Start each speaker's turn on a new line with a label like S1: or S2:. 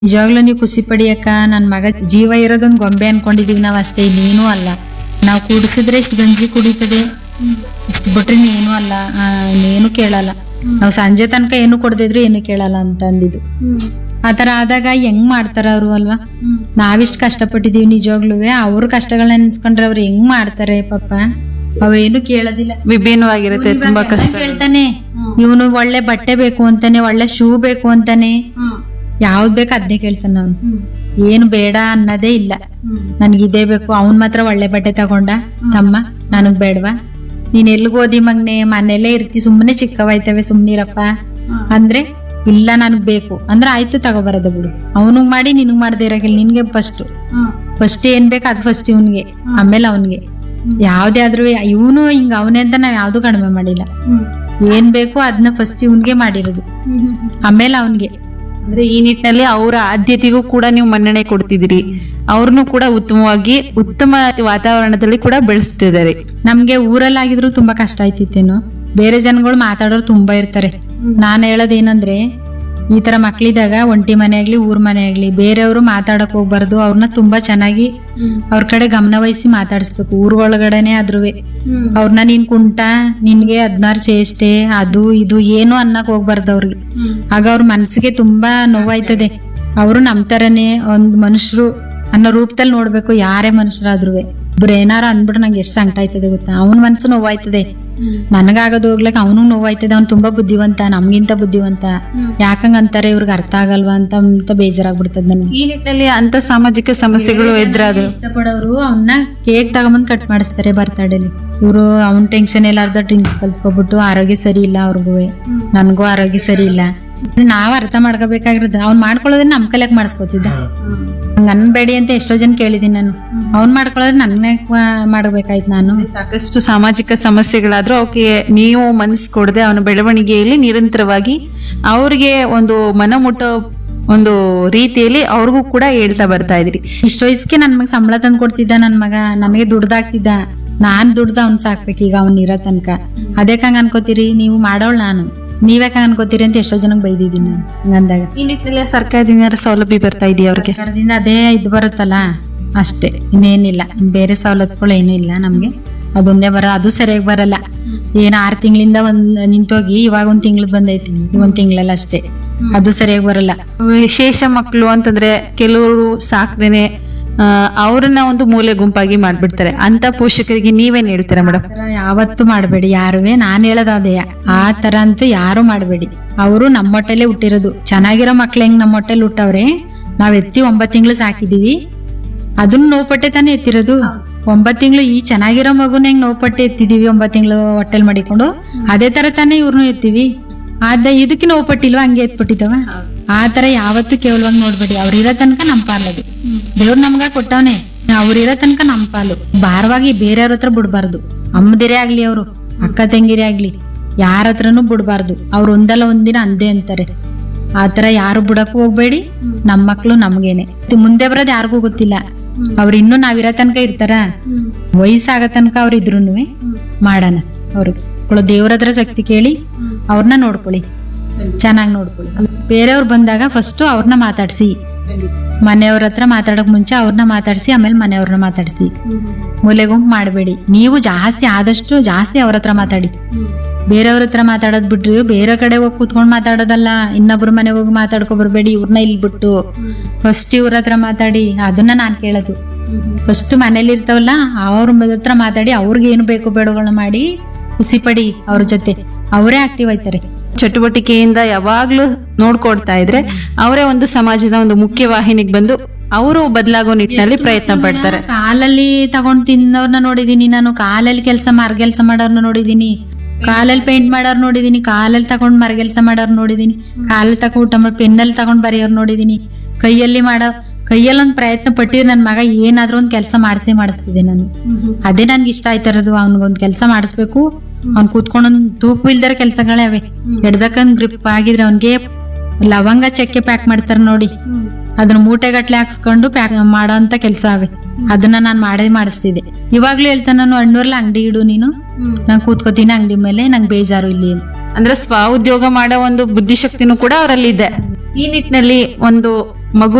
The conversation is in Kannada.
S1: ನಿಜವಾಗ್ಲೂ ನೀವು ಖುಷಿ ಪಡಿಯಕ್ಕ ನನ್ನ ಮಗ ಜೀವ ಇರೋದೊಂದು ಗೊಂಬೆ ಅನ್ಕೊಂಡಿದೀವಿ ನಾವು ಅಷ್ಟೇ ಇನ್ನೇನು ಅಲ್ಲ ನಾವು ಕುಡಿಸಿದ್ರೆ ಇಷ್ಟು ಗಂಜಿ ಕುಡಿತದೆ ಇಷ್ಟು ಬಿಟ್ರೆ ಇನ್ನೇನು ಅಲ್ಲ ಆ, ಇನ್ನೇನು ಕೇಳಲ್ಲ ನಾವು ಸಂಜೆ ತನಕ ಏನು ಕೊಡದಿದ್ರು ಏನು ಕೇಳಲ್ಲ ಅಂತ ಅಂದಿದ್ದು ಆ ಥರ ಆದಾಗ ಹೆಂಗ್ ಮಾಡ್ತಾರ ಅವರು ಅಲ್ವಾ ನಾವಿಷ್ಟು ಕಷ್ಟಪಟ್ಟಿದೀವಿ ನಿಜವಾಗ್ಲೂ ಅವ್ರ ಕಷ್ಟಗಳನ್ನ ನೆನ್ಸ್ಕೊಂಡ್ರೆ ಅವ್ರು ಹೆಂಗ್ ಮಾಡ್ತಾರೆ ಪಾಪ ಅವ್ರೇನು ಕೇಳೋದಿಲ್ಲ
S2: ವಿಭಿನ್ನವಾಗಿರುತ್ತೆ ತುಂಬಾ ಕಷ್ಟ
S1: ಕೇಳ್ತಾನೆ ಇವನು ಒಳ್ಳೆ ಬಟ್ಟೆ ಬೇಕು ಅಂತಾನೆ ಒಳ್ಳೆ ಶೂ ಬೇಕು ಅಂತಾನೆ ಯಾವ್ದ್ ಬೇಕು ಅದ್ನೇ ಕೇಳ್ತಾನೆ ಅವನು ಏನು ಬೇಡ ಅನ್ನೋದೇ ಇಲ್ಲ ನನ್ಗೆ ಇದೇ ಬೇಕು ಅವನ್ ಮಾತ್ರ ಒಳ್ಳೆ ಬಟ್ಟೆ ತಗೊಂಡ ತಮ್ಮ ನನಗ್ ಬೇಡವಾ ನೀನ್ ಎಲ್ಗ್ ಓದಿ ಮಗ್ನೆ ಮನೆಯಲ್ಲೇ ಇರ್ತಿ ಸುಮ್ಮನೆ ಚಿಕ್ಕವಾಯ್ತವೆ ಸುಮ್ನಿರಪ್ಪ ಅಂದ್ರೆ ಇಲ್ಲ ನನಗ್ ಬೇಕು ಅಂದ್ರೆ ಆಯ್ತು ತಗೋಬರೋದ ಬಿಡು ಅವನಿಗ್ ಮಾಡಿ ನಿನಗ್ ಮಾಡದೇ ಇರಾಗಿಲ್ಲ ನಿನ್ಗೆ ಫಸ್ಟ್ ಫಸ್ಟ್ ಏನ್ ಬೇಕು ಅದು ಫಸ್ಟ್ ಇವನ್ಗೆ ಆಮೇಲೆ ಅವನ್ಗೆ ಯಾವ್ದೇ ಆದ್ರೂ ಇವನು ಹಿಂಗ ಅವನೇ ಅಂತ ನಾವ್ ಯಾವ್ದು ಕಡಿಮೆ ಮಾಡಿಲ್ಲ ಏನ್ ಬೇಕು ಅದನ್ನ ಫಸ್ಟ್ ಇವನ್ಗೆ ಮಾಡಿರೋದು ಆಮೇಲೆ ಅವನ್ಗೆ
S2: ಅಂದ್ರೆ ಈ ನಿಟ್ಟಿನಲ್ಲಿ ಅವರ ಆದ್ಯತೆಗೂ ಕೂಡ ನೀವು ಮನ್ನಣೆ ಕೊಡ್ತಿದ್ದೀರಿ ಅವ್ರನ್ನು ಕೂಡ ಉತ್ತಮವಾಗಿ ಉತ್ತಮ ವಾತಾವರಣದಲ್ಲಿ ಕೂಡ ಬೆಳೆಸ್ತಿದ್ದಾರೆ
S1: ನಮ್ಗೆ ಊರಲ್ಲಾಗಿದ್ರು ತುಂಬಾ ಕಷ್ಟ ಆಯ್ತಿತ್ತೇನೋ ಬೇರೆ ಜನಗಳು ಮಾತಾಡೋರು ತುಂಬಾ ಇರ್ತಾರೆ ನಾನ್ ಹೇಳೋದೇನಂದ್ರೆ ಈ ತರ ಮಕ್ಳಿದಾಗ ಒಂಟಿ ಮನೆ ಆಗ್ಲಿ ಊರ್ ಮನೆ ಆಗ್ಲಿ ಬೇರೆಯವರು ಮಾತಾಡಕ್ ಹೋಗ್ಬಾರ್ದು ಅವ್ರನ್ನ ತುಂಬಾ ಚೆನ್ನಾಗಿ ಅವ್ರ ಕಡೆ ಗಮನ ವಹಿಸಿ ಮಾತಾಡಿಸ್ಬೇಕು ಊರ್ ಒಳಗಡೆನೆ ಆದ್ರುವೆ ಅವ್ರನ್ನ ನೀನ್ ಕುಂಟ ನಿನ್ಗೆ ಹದ್ನಾರು ಚೇಷ್ಟೆ ಅದು ಇದು ಏನು ಅನ್ನಕ್ ಹೋಗ್ಬಾರ್ದು ಅವ್ರಿಗೆ ಆಗ ಅವ್ರ ಮನ್ಸಿಗೆ ತುಂಬಾ ನೋವಾಯ್ತದೆ ಅವರು ನಮ್ ತರನೇ ಒಂದ್ ಮನುಷ್ಯರು ಅನ್ನೋ ರೂಪದಲ್ಲಿ ನೋಡ್ಬೇಕು ಯಾರೇ ಮನುಷ್ಯರಾದ್ರೂ ಒಬ್ರು ಏನಾರ ಅಂದ್ಬಿಟ್ರೆ ನಂಗೆ ಎಷ್ಟು ಸಂಕಟ ಆಯ್ತದೆ ಗೊತ್ತಾ ಅವನ ಮನ್ಸು ನೋವಾಯ್ತದೆ ನನಗಾಗೋದು ಹೋಗ್ಲಕ್ ಅವನು ನೋವಾಯ್ತದೆ ಅವ್ನು ತುಂಬಾ ಬುದ್ಧಿವಂತ ನಮ್ಗಿಂತ ಬುದ್ಧಿವಂತ ಯಾಕಂಗ ಅಂತಾರೆ ಇವ್ರಿಗೆ ಅರ್ಥ ಆಗಲ್ವಾ ಅಂತ ಅಂತ ಬೇಜಾರಾಗ್ಬಿಡ್ತದೆ ನನಗೆ
S2: ಈ ನಿಟ್ಟಿನಲ್ಲಿ ಅಂತ ಸಾಮಾಜಿಕ ಸಮಸ್ಯೆಗಳು ಎದುರಾದ್ರು
S1: ಇಷ್ಟಪಡೋರು ಅವನ್ನ ಕೇಕ್ ತಗೊಂಬಂದ್ ಕಟ್ ಮಾಡಿಸ್ತಾರೆ ಬರ್ತಡೇಲಿ ಇವರು ಅವ್ನ ಟೆನ್ಷನ್ ಎಲ್ಲ ಅರ್ಧ ಡ್ರಿಂಕ್ಸ್ ಕಲ್ತ್ಕೊಬಿಟ್ಟು ಆರೋಗ್ಯ ಸರಿ ಇಲ್ಲ ಅವ್ರಿಗೂ ನನ್ಗೂ ಆರೋಗ್ಯ ಸರಿ ಇಲ್ಲ ನಾವ್ ಅರ್ಥ ಮಾಡ್ಕೋಬೇಕಾಗಿರೋದು ಅವ್ನ್ ಮಾಡ್ಕೊಳ್ಳೋದ್ರೆ ನಮ್ ಕಲೆಕ್ ಮಾಡಿಸ್ಕೊತಿದ್ದ ಹಂಗ ಅನ್ಬೇಡಿ ಅಂತ ಎಷ್ಟೋ ಜನ ಕೇಳಿದೀನಿ ನಾನು ಅವ್ನ್ ಮಾಡ್ಕೊಳ್ಳೋದ್ರೆ ನನ್ನೇ ಮಾಡ್ಬೇಕಾಯ್ತು ನಾನು
S2: ಸಾಕಷ್ಟು ಸಾಮಾಜಿಕ ಸಮಸ್ಯೆಗಳಾದ್ರೂ ಅವಕ್ಕೆ ನೀವು ಮನಸ್ಸು ಕೊಡದೆ ಅವನ ಬೆಳವಣಿಗೆಯಲ್ಲಿ ನಿರಂತರವಾಗಿ ಅವ್ರಿಗೆ ಒಂದು ಮನಮುಟ್ಟೋ ಒಂದು ರೀತಿಯಲ್ಲಿ ಅವ್ರಿಗೂ ಕೂಡ ಹೇಳ್ತಾ ಬರ್ತಾ ಇದ್ರಿ
S1: ಇಷ್ಟ ವಯಸ್ಸಿಗೆ ನನ್ ಮಗ ಸಂಬಳ ತಂದು ಕೊಡ್ತಿದ್ದ ನನ್ ಮಗ ನನಗೆ ದುಡ್ದಾಕ್ತಿದ್ದ ನಾನ್ ದುಡ್ದ ಅವ್ನ್ ಸಾಕ್ಬೇಕು ಈಗ ಅವ್ನ್ ಇರೋ ತನಕ ಅದೇಕಂಗ ಅನ್ಕೋತೀರಿ ನೀವು ಮಾಡೋಳ್ ನಾನು ನೀವ್ಯಾಕ ಅನ್ಕೋತೀರಿ ಅಂತ ಎಷ್ಟೋ ಜನಕ್ಕೆ ಬೈದಿದ್ದೀನಿ ನಾನು ಹಂಗಂದಾಗ
S2: ಈ ನಿಟ್ಟಿನಲ್ಲಿ ಸರ್ಕಾರದಿಂದ ಏನಾದ್ರು ಸೌಲಭ್ಯ ಬರ್ತಾ ಇದೆಯಾ ಅವ್ರಿಗೆ
S1: ಸರ್ಕಾರದಿಂದ ಅದೇ ಇದು ಬರುತ್ತಲ್ಲ ಅಷ್ಟೇ ಇನ್ನೇನಿಲ್ಲ ಬೇರೆ ಸವಲತ್ತುಗಳು ಏನೂ ಇಲ್ಲ ನಮ್ಗೆ ಅದೊಂದೇ ಬರ ಅದು ಸರಿಯಾಗಿ ಬರಲ್ಲ ಏನು ಆರು ತಿಂಗಳಿಂದ ಒಂದ್ ನಿಂತೋಗಿ ಇವಾಗ ಒಂದ್ ತಿಂಗ್ಳದ್ ಬಂದೈತಿ ಈ ಒಂದ್ ತಿಂಗಳಲ್ಲಿ ಅಷ್ಟೇ ಅದು ಸರಿಯಾಗಿ ಬರಲ್ಲ
S2: ವಿಶೇಷ ಮಕ್ಕಳು ಅಂತಂದ್ರೆ ಕೆಲವರು ಸಾಕ್ದೇನೆ ಆ, ಅವ್ರನ್ನ ಒಂದು ಮೂಲೆ ಗುಂಪಾಗಿ ಮಾಡ್ಬಿಡ್ತಾರೆ ಅಂತ ಪೋಷಕರಿಗೆ ನೀವೇನ್ ಹೇಳ್ತೀರಾ ಮೇಡಮ್
S1: ಆ ಥರ ಯಾವತ್ತೂ ಮಾಡಬೇಡಿ ಯಾರುವೆ ನಾನು ಹೇಳೋದು ಅದೇ ಆ ಥರ ಅಂತೂ ಯಾರು ಮಾಡಬೇಡಿ ಅವರು ನಮ್ಮ ಹೊಟ್ಟೆಲೆ ಹುಟ್ಟಿರೋದು ಚೆನ್ನಾಗಿರೋ ಮಕ್ಳು ಹೆಂಗ್ ನಮ್ಮ ಹೊಟ್ಟೆಲಿ ಹುಟ್ಟವ್ರೆ ನಾವ್ ಎತ್ತಿ ಒಂಬತ್ತು ತಿಂಗಳು ಸಾಕಿದೀವಿ ಅದನ್ನ ನೋವುಪಟ್ಟೆ ತಾನೇ ಎತ್ತಿರೋದು ಒಂಬತ್ತು ತಿಂಗಳು ಈ ಚೆನ್ನಾಗಿರೋ ಮಗುನ ಹೆಂಗ್ ನೋವುಪಟ್ಟೆ ಎತ್ತಿದೀವಿ ಒಂಬತ್ತು ತಿಂಗಳು ಹೊಟ್ಟೆಲ್ ಮಾಡಿಕೊಂಡು ಅದೇ ತರ ತಾನೇ ಇವ್ರನ್ನೂ ಎತ್ತೀವಿ ಅದ ಇದಕ್ಕೆ ನೋವುಪಟ್ಟಿಲ್ವಾ ಹಂಗೆ ಎತ್ಬಿಟ್ಟಿದವ ಆ ತರ ಯಾವತ್ತೂ ಕೇವಲವಾಗಿ ನೋಡ್ಬೇಡಿ ಅವ್ರಿರೋ ತನಕ ನಮ್ ಪಾಲದು ದೇವ್ರು ನಮ್ಗ ಕೊಟ್ಟವನೆ ಅವ್ರಿರೋ ತನಕ ನಮ್ ಪಾಲು ಭಾರವಾಗಿ ಬೇರೆಯವ್ರ ಹತ್ರ ಬಿಡ್ಬಾರ್ದು ಅಮ್ಮದಿರೇ ಆಗ್ಲಿ ಅವರು ಅಕ್ಕ ತಂಗಿರೇ ಆಗ್ಲಿ ಯಾರ ಹತ್ರನೂ ಬಿಡ್ಬಾರ್ದು ಅವ್ರು ಒಂದಲ್ಲ ಒಂದಿನ ಅಂದೇ ಅಂತಾರೆ ಆತರ ಯಾರು ಬಿಡಕ್ಕೂ ಹೋಗ್ಬೇಡಿ ನಮ್ ಮಕ್ಳು ನಮ್ಗೇನೆ ಇದು ಮುಂದೆ ಬರೋದು ಯಾರಿಗೂ ಗೊತ್ತಿಲ್ಲ ಅವ್ರು ಇನ್ನೂ ನಾವಿರೋ ತನಕ ಇರ್ತಾರ ವಯಸ್ಸಾಗ ತನಕ ಅವ್ರು ಇದ್ರುನು ಮಾಡೋಣ ಅವ್ರಿಗೆ ಕೊಡೋ ದೇವ್ರ ಹತ್ರ ಶಕ್ತಿ ಕೇಳಿ ಅವ್ರನ್ನ ನೋಡ್ಕೊಳ್ಳಿ ಚೆನ್ನಾಗಿ ನೋಡ್ಕೊಳ್ಳಿ ಬೇರೆಯವ್ರು ಬಂದಾಗ ಫಸ್ಟ್ ಅವ್ರನ್ನ ಮಾತಾಡ್ಸಿ ಮನೆಯವ್ರ ಹತ್ರ ಮಾತಾಡಕ್ ಮುಂಚೆ ಅವ್ರನ್ನ ಮಾತಾಡ್ಸಿ ಆಮೇಲೆ ಮನೆಯವ್ರನ್ನ ಮಾತಾಡ್ಸಿ ಮೂಲೆ ಗುಂಪು ಮಾಡಬೇಡಿ ನೀವು ಜಾಸ್ತಿ ಆದಷ್ಟು ಜಾಸ್ತಿ ಅವ್ರ ಹತ್ರ ಮಾತಾಡಿ ಬೇರೆಯವ್ರ ಹತ್ರ ಮಾತಾಡೋದ್ ಬಿಟ್ರಿ ಬೇರೆ ಕಡೆ ಹೋಗಿ ಕೂತ್ಕೊಂಡು ಮಾತಾಡೋದಲ್ಲ ಇನ್ನೊಬ್ರ ಮನೆ ಹೋಗಿ ಮಾತಾಡ್ಕೊ ಬರ್ಬೇಡಿ ಇವ್ರನ್ನ ಇಲ್ಲಿ ಬಿಟ್ಟು ಫಸ್ಟ್ ಇವ್ರ ಹತ್ರ ಮಾತಾಡಿ ಅದನ್ನ ನಾನ್ ಕೇಳೋದು ಫಸ್ಟ್ ಮನೇಲಿ ಇರ್ತಾವಲ್ಲ ಅವ್ರ ಹತ್ರ ಮಾತಾಡಿ ಅವ್ರಿಗೆ ಏನು ಬೇಕು ಬೇಡಗಳನ್ನ ಮಾಡಿ ಖುಷಿ ಪಡಿ ಅವ್ರ ಜೊತೆ ಅವರೇ ಆಕ್ಟಿವ್ ಆಯ್ತಾರೆ
S2: ಚಟುವಟಿಕೆಯಿಂದ ಯಾವಾಗ್ಲೂ ನೋಡ್ಕೊಡ್ತಾ ಇದ್ರೆ ಅವರೇ ಒಂದು ಸಮಾಜದ ಒಂದು ಮುಖ್ಯ ವಾಹಿನಿಗೆ ಬಂದು ಅವರು ಬದಲಾಗೋ ನಿಟ್ಟಿನಲ್ಲಿ ಪ್ರಯತ್ನ ಪಡ್ತಾರೆ
S1: ಕಾಲಲ್ಲಿ ತಗೊಂಡ್ ತಿನ್ನೋರ್ನ ನೋಡಿದೀನಿ ನಾನು ಕಾಲಲ್ಲಿ ಕೆಲಸ ಮರಗೆಲ್ಸ ಮಾಡೋರ್ನ ನೋಡಿದೀನಿ ಕಾಲಲ್ಲಿ ಪೇಂಟ್ ಮಾಡೋರ್ ನೋಡಿದೀನಿ ಕಾಲಲ್ಲಿ ತಗೊಂಡ್ ಮರಗೆಲ್ಸ ಮಾಡೋರ್ ನೋಡಿದೀನಿ ಕಾಲಲ್ಲಿ ತಗೊಂಡ್ ಊಟ ಮಾಡಿ ಪೆನ್ನಲ್ಲಿ ತಗೊಂಡ್ ಬರೆಯೋರ್ ನೋಡಿದೀನಿ ಕೈಯಲ್ಲಿ ಮಾಡೋ ಕೈಯಲ್ಲಿ ಒಂದು ಪ್ರಯತ್ನ ಪಟ್ಟಿದ್ರೆ ನನ್ನ ಮಗ ಏನಾದ್ರೂ ಒಂದು ಕೆಲಸ ಮಾಡಿಸೇ ಮಾಡಿಸ್ತಿದ್ದೆ ನಾನು ಅದೇ ನನ್ಗೆ ಇಷ್ಟ ಆಯ್ತಿರೋದು ಅವ್ನಿಗೊಂದು ಕೆಲಸ ಮಾಡಿಸ್ಬೇಕು ಅವ್ನ್ ಕೂತ್ಕೊಂಡೊಂದ್ ತೂಕು ಇಲ್ದರ ಕೆಲಸಗಳೇ ಅವೆ ಹಿಡ್ದಕ್ಕಂದ್ ಗ್ರಿಪ್ ಆಗಿದ್ರೆ ಅವ್ನಿಗೆ ಲವಂಗ ಚಕ್ಕೆ ಪ್ಯಾಕ್ ಮಾಡ್ತಾರ ನೋಡಿ ಅದನ್ನ ಮೂಟೆಗಟ್ಲೆ ಹಾಕ್ಸ್ಕೊಂಡು ಪ್ಯಾಕ್ ಮಾಡೋ ಅಂತ ಕೆಲಸ ಅವೆ ಅದನ್ನ ನಾನ್ ಮಾಡೇ ಮಾಡಿಸ್ತಿದ್ದೆ ಇವಾಗ್ಲೂ ಹೇಳ್ತಾನೆ ನಾನು ಅಣ್ಣೂರ್ಲ ಅಂಗಡಿ ಇಡು ನೀನು ನಾನ್ ಕೂತ್ಕೋತೀನಿ ಅಂಗಡಿ ಮೇಲೆ ನಂಗೆ ಬೇಜಾರು ಇಲ್ಲಿ ಅಂತ.
S2: ಅಂದ್ರೆ ಸ್ವ ಉದ್ಯೋಗ ಮಾಡೋ ಒಂದು ಬುದ್ಧಿಶಕ್ತಿನೂ ಕೂಡ ಅವರಲ್ಲಿ ಇದೆ ಈ ನಿಟ್ಟಿನಲ್ಲಿ ಒಂದು ಮಗು